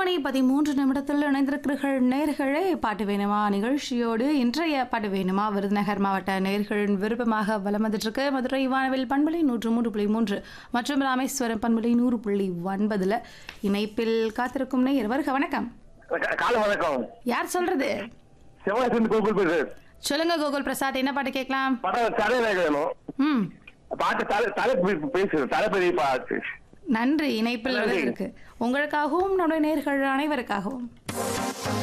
மணி பதிமூன்று நிமிடத்தில் இணைந்திருக்கிறீர்கள் நேர்களே பாட்டு வேணுமா நிகழ்ச்சியோடு இன்றைய பாட்டு வேணுமா விருதுநகர் மாவட்ட நேர்களின் விருப்பமாக வலம் வந்துட்டு இருக்கு மதுரை வானவில் பண்பலை நூற்று மூன்று புள்ளி மூன்று மற்றும் ராமேஸ்வரம் பண்பலை நூறு புள்ளி ஒன்பதுல இணைப்பில் காத்திருக்கும் நேயர் வருக வணக்கம் கா- காலை வணக்கம் யார் சொல்றது செவ்வாய் சேர்ந்து கூகுள் பேசு சொல்லுங்க கோகுல் பிரசாத் என்ன பாட்டு கேட்கலாம் படம் தலையில வேணும் ம் பாட்டு தலை தலை பேசு தலைப்பதி பாட்டு நன்றி இணைப்பில் நன்றி. இருக்கு உங்களுக்காகவும் நம்முடைய நேர்கள் அனைவருக்காகவும்